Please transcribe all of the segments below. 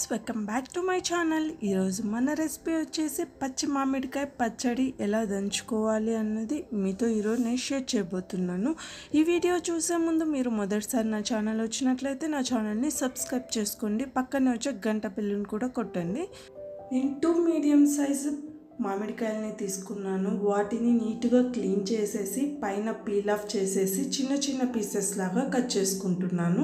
welcome back to my channel ఈరోజు మన recipe వచ్చేసి పచ్చి మామిడికాయ పచ్చడి ఎలా దంచుకోవాలి అన్నది మీతో ఈరోజు నేను షేర్ చేయబోతున్నాను ఈ వీడియో చూసే ముందు మీరు మొదటిసారి నా ఛానల్ వచ్చినట్లయితే నా ఛానల్ని సబ్స్క్రైబ్ చేసుకోండి పక్కనే వచ్చే గంట పిల్లని కూడా కొట్టండి నేను టూ మీడియం సైజు మామిడికాయలని తీసుకున్నాను వాటిని నీట్గా క్లీన్ చేసేసి పైన పీల్ ఆఫ్ చేసేసి చిన్న చిన్న పీసెస్ లాగా కట్ చేసుకుంటున్నాను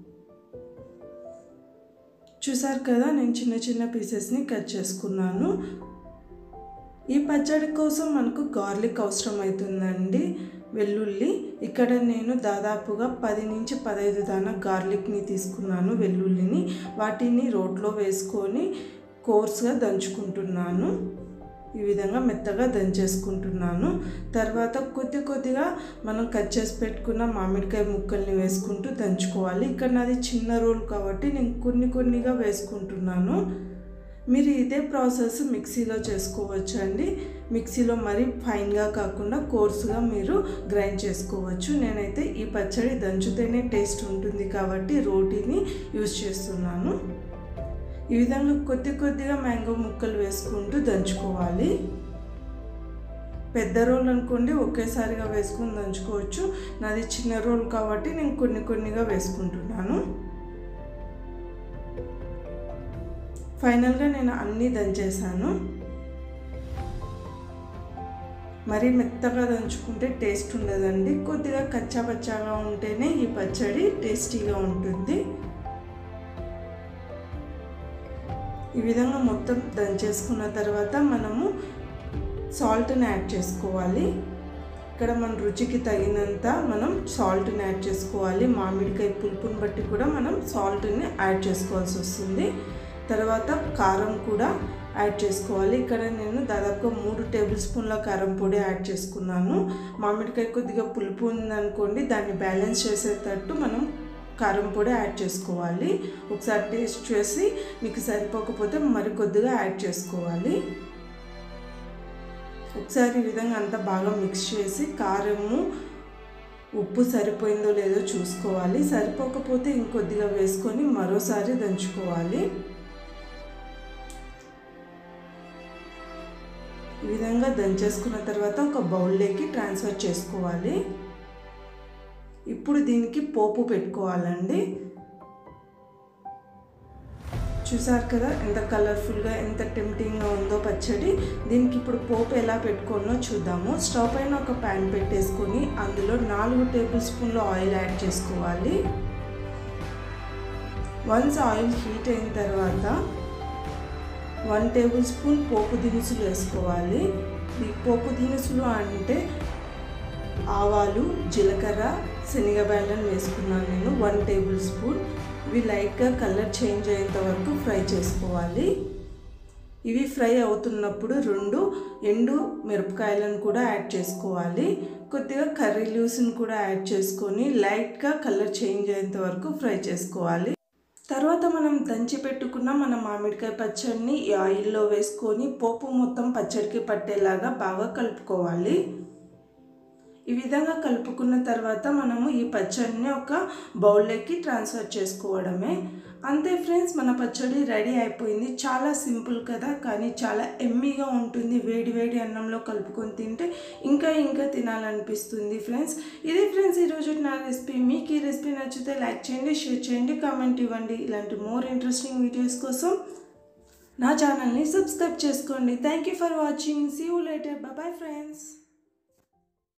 చూసారు కదా నేను చిన్న చిన్న పీసెస్ని కట్ చేసుకున్నాను ఈ పచ్చడి కోసం మనకు గార్లిక్ అవసరం అవుతుందండి వెల్లుల్లి ఇక్కడ నేను దాదాపుగా పది నుంచి పదహైదు దానా గార్లిక్ని తీసుకున్నాను వెల్లుల్లిని వాటిని రోట్లో వేసుకొని కోర్స్గా దంచుకుంటున్నాను ఈ విధంగా మెత్తగా దంచేసుకుంటున్నాను తర్వాత కొద్ది కొద్దిగా మనం కట్ చేసి పెట్టుకున్న మామిడికాయ ముక్కల్ని వేసుకుంటూ దంచుకోవాలి ఇక్కడ నాది చిన్న రోల్ కాబట్టి నేను కొన్ని కొన్నిగా వేసుకుంటున్నాను మీరు ఇదే ప్రాసెస్ మిక్సీలో చేసుకోవచ్చు అండి మిక్సీలో మరీ ఫైన్గా కాకుండా కోర్సుగా మీరు గ్రైండ్ చేసుకోవచ్చు నేనైతే ఈ పచ్చడి దంచుతేనే టేస్ట్ ఉంటుంది కాబట్టి రోటీని యూజ్ చేస్తున్నాను ఈ విధంగా కొద్ది కొద్దిగా మ్యాంగో ముక్కలు వేసుకుంటూ దంచుకోవాలి పెద్ద రోల్ అనుకోండి ఒకేసారిగా వేసుకుని దంచుకోవచ్చు నాది చిన్న రోల్ కాబట్టి నేను కొన్ని కొన్నిగా వేసుకుంటున్నాను ఫైనల్గా నేను అన్నీ దంచేసాను మరీ మెత్తగా దంచుకుంటే టేస్ట్ ఉండదండి కొద్దిగా కచ్చా పచ్చాగా ఉంటేనే ఈ పచ్చడి టేస్టీగా ఉంటుంది ఈ విధంగా మొత్తం దంచేసుకున్న తర్వాత మనము సాల్ట్ని యాడ్ చేసుకోవాలి ఇక్కడ మన రుచికి తగినంత మనం సాల్ట్ని యాడ్ చేసుకోవాలి మామిడికాయ పులుపుని బట్టి కూడా మనం సాల్ట్ని యాడ్ చేసుకోవాల్సి వస్తుంది తర్వాత కారం కూడా యాడ్ చేసుకోవాలి ఇక్కడ నేను దాదాపుగా మూడు టేబుల్ స్పూన్ల కారం పొడి యాడ్ చేసుకున్నాను మామిడికాయ కొద్దిగా పులుపు ఉందనుకోండి దాన్ని బ్యాలెన్స్ చేసేటట్టు మనం కారం పొడి యాడ్ చేసుకోవాలి ఒకసారి టేస్ట్ చేసి మీకు సరిపోకపోతే మరి కొద్దిగా యాడ్ చేసుకోవాలి ఒకసారి ఈ విధంగా అంతా బాగా మిక్స్ చేసి కారము ఉప్పు సరిపోయిందో లేదో చూసుకోవాలి సరిపోకపోతే ఇంకొద్దిగా వేసుకొని మరోసారి దంచుకోవాలి ఈ విధంగా దంచేసుకున్న తర్వాత ఒక బౌల్లోకి ట్రాన్స్ఫర్ చేసుకోవాలి ఇప్పుడు దీనికి పోపు పెట్టుకోవాలండి చూసారు కదా ఎంత కలర్ఫుల్గా ఎంత టెంప్టింగ్గా ఉందో పచ్చడి దీనికి ఇప్పుడు పోపు ఎలా పెట్టుకోనో చూద్దాము స్టవ్ పైన ఒక ప్యాన్ పెట్టేసుకొని అందులో నాలుగు టేబుల్ స్పూన్ల ఆయిల్ యాడ్ చేసుకోవాలి వన్స్ ఆయిల్ హీట్ అయిన తర్వాత వన్ టేబుల్ స్పూన్ పోపు దినుసులు వేసుకోవాలి ఈ పోపు దినుసులు అంటే ఆవాలు జీలకర్ర శనగబెల్లం వేసుకున్నాను నేను వన్ టేబుల్ స్పూన్ ఇవి లైట్గా కలర్ చేంజ్ అయ్యేంత వరకు ఫ్రై చేసుకోవాలి ఇవి ఫ్రై అవుతున్నప్పుడు రెండు ఎండు మిరపకాయలను కూడా యాడ్ చేసుకోవాలి కొద్దిగా కర్రీ లీవ్స్ని కూడా యాడ్ చేసుకొని లైట్గా కలర్ చేంజ్ అయ్యేంత వరకు ఫ్రై చేసుకోవాలి తర్వాత మనం దంచి పెట్టుకున్న మన మామిడికాయ పచ్చడిని ఈ ఆయిల్లో వేసుకొని పోపు మొత్తం పచ్చడికి పట్టేలాగా బాగా కలుపుకోవాలి ఈ విధంగా కలుపుకున్న తర్వాత మనము ఈ పచ్చడిని ఒక బౌల్లోకి ట్రాన్స్ఫర్ చేసుకోవడమే అంతే ఫ్రెండ్స్ మన పచ్చడి రెడీ అయిపోయింది చాలా సింపుల్ కదా కానీ చాలా ఎమ్మీగా ఉంటుంది వేడి వేడి అన్నంలో కలుపుకొని తింటే ఇంకా ఇంకా తినాలనిపిస్తుంది ఫ్రెండ్స్ ఇది ఫ్రెండ్స్ ఈరోజు నా రెసిపీ మీకు ఈ రెసిపీ నచ్చితే లైక్ చేయండి షేర్ చేయండి కామెంట్ ఇవ్వండి ఇలాంటి మోర్ ఇంట్రెస్టింగ్ వీడియోస్ కోసం నా ఛానల్ని సబ్స్క్రైబ్ చేసుకోండి thank you for watching see you later bye friends